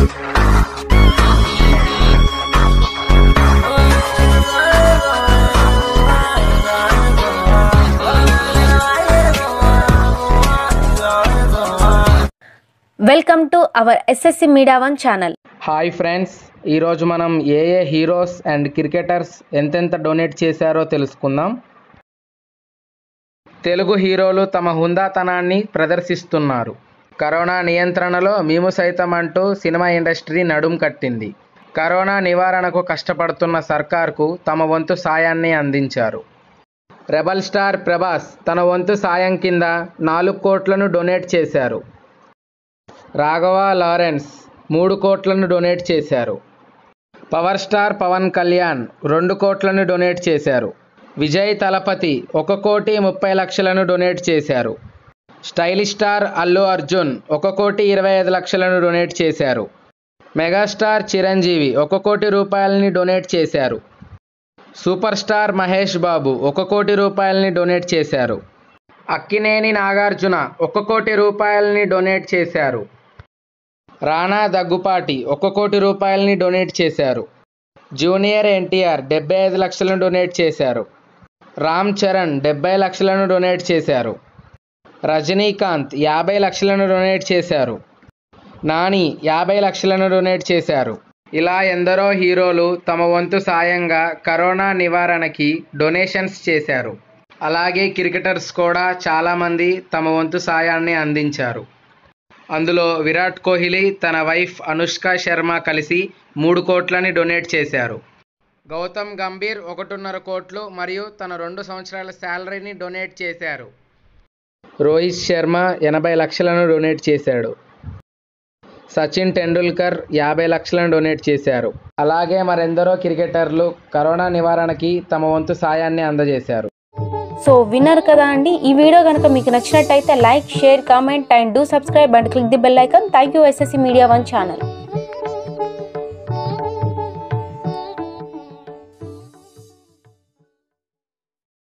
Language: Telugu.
welcome to our SSC media one channel hi friends ఈరోజు మనం ఏ ఏ హీరోస్ అండ్ క్రికెటర్స్ ఎంతెంత డొనేట్ చేశారో తెలుసుకుందాం తెలుగు హీరోలు తమ హుందాతనాన్ని ప్రదర్శిస్తున్నారు కరోనా నియంత్రణలో మేము సైతం అంటూ సినిమా ఇండస్ట్రీ నడుం కట్టింది కరోనా నివారణకు కష్టపడుతున్న సర్కార్కు తమ వంతు సాయాన్ని అందించారు రెబల్ స్టార్ ప్రభాస్ తన వంతు సాయం కింద నాలుగు కోట్లను డొనేట్ చేశారు రాఘవ లారెన్స్ మూడు కోట్లను డొనేట్ చేశారు పవర్ స్టార్ పవన్ కళ్యాణ్ రెండు కోట్లను డొనేట్ చేశారు విజయ్ తలపతి ఒక కోటి ముప్పై లక్షలను డొనేట్ చేశారు స్టైలిష్ స్టార్ అల్లు అర్జున్ ఒక కోటి ఇరవై ఐదు లక్షలను డొనేట్ చేశారు మెగాస్టార్ చిరంజీవి ఒక కోటి రూపాయలని డొనేట్ చేశారు సూపర్ స్టార్ మహేష్ బాబు ఒక కోటి రూపాయలని డొనేట్ చేశారు అక్కినేని నాగార్జున ఒక కోటి రూపాయలని డొనేట్ చేశారు రాణా దగ్గుపాటి ఒక కోటి రూపాయలని డొనేట్ చేశారు జూనియర్ ఎన్టీఆర్ డెబ్బై ఐదు లక్షలను డొనేట్ చేశారు రామ్ చరణ్ డెబ్బై లక్షలను డొనేట్ చేశారు రజనీకాంత్ యాభై లక్షలను డొనేట్ చేశారు నాని యాభై లక్షలను డొనేట్ చేశారు ఇలా ఎందరో హీరోలు తమ వంతు సాయంగా కరోనా నివారణకి డొనేషన్స్ చేశారు అలాగే క్రికెటర్స్ కూడా చాలామంది తమ వంతు సాయాన్ని అందించారు అందులో విరాట్ కోహ్లీ తన వైఫ్ అనుష్క శర్మ కలిసి మూడు కోట్లని డొనేట్ చేశారు గౌతమ్ గంభీర్ ఒకటిన్నర కోట్లు మరియు తన రెండు సంవత్సరాల శాలరీని డొనేట్ చేశారు రోహిత్ శర్మ ఎనభై లక్షలను డొనేట్ చేశాడు సచిన్ టెండూల్కర్ యాభై లక్షలను డొనేట్ చేశారు అలాగే మరెందరో క్రికెటర్లు కరోనా నివారణకి తమ వంతు సాయాన్ని అందజేశారు సో విన్నారు కదా అండి ఈ వీడియో కనుక మీకు నచ్చినట్టయితే like share comment and do subscribe and click the bell icon thank you SSC media one channel